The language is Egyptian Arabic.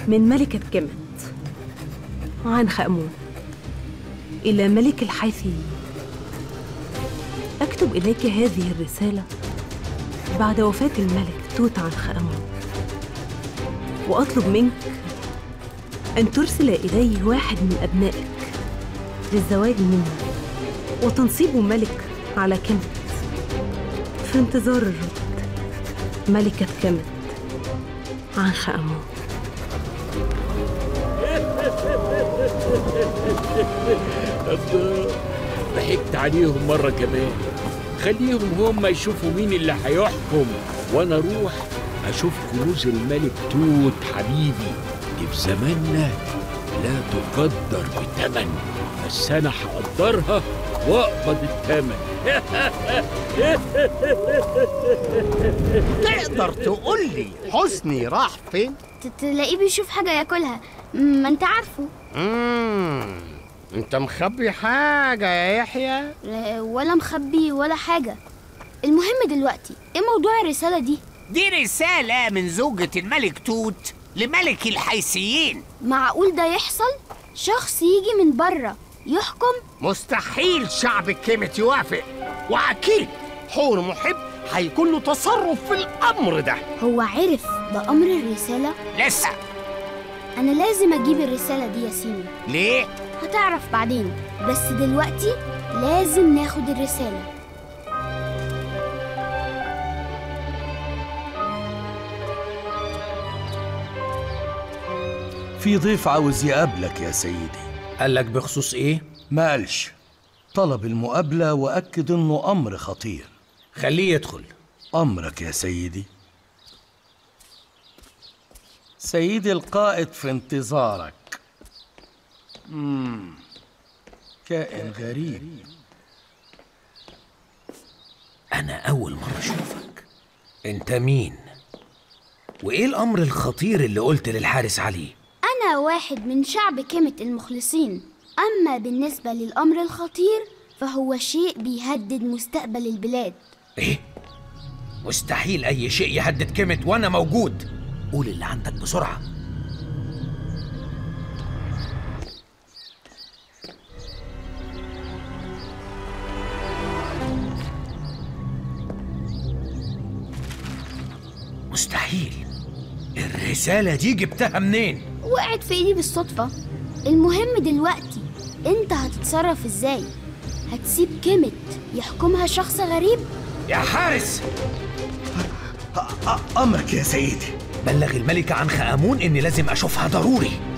من ملكة كمت عن خأمون إلى ملك الحيثيين أكتب إليك هذه الرسالة بعد وفاة الملك توت عنخ آمون وأطلب منك أن ترسل إليه واحد من أبنائك للزواج منه وتنصيبه ملك على كمت في انتظار الرد ملكة كمت عنخ آمون الله ضحكت عليهم مرة كمان خليهم هم يشوفوا مين اللي هيحكم وانا اروح اشوف كنوز الملك توت حبيبي دي في زماننا لا تقدر بثمن بس انا هقدرها واقبض الثمن تقدر تقول لي حسني راح فين؟ ت- تلاقيه بيشوف حاجة ياكلها ما انت عارفه مم. انت مخبي حاجة يا يحيى؟ لا- ولا مخبي ولا حاجة المهم دلوقتي ايه موضوع الرسالة دي دي رسالة من زوجة الملك توت لملك الحيثيين معقول ده يحصل شخص يجي من بره يحكم مستحيل شعب الكيمت يوافق وأكيد حور محب هيكون له تصرف في الأمر ده هو عرف بأمر الرسالة لسه أنا لازم أجيب الرسالة دي يا سيمي ليه؟ هتعرف بعدين بس دلوقتي لازم ناخد الرسالة في ضيف عاوز يقابلك يا سيدي قال لك بخصوص ايه؟ ما قالش طلب المقابلة وأكد إنه أمر خطير خليه يدخل أمرك يا سيدي سيدي القائد في انتظارك مم. كائن غريب انا اول مرة اشوفك انت مين؟ وايه الامر الخطير اللي قلت للحارس عليه؟ أنا واحد من شعب كيمة المخلصين أما بالنسبة للأمر الخطير فهو شيء بيهدد مستقبل البلاد ايه؟ مستحيل اي شيء يهدد كلمة وانا موجود قول اللي عندك بسرعة مستحيل الرسالة دي جبتها منين؟ وقعت في إيدي بالصدفة المهم دلوقتي أنت هتتصرف إزاي هتسيب كيمت يحكمها شخص غريب يا حارس أمرك يا سيدي بلغ الملكة عن خآمون إني لازم أشوفها ضروري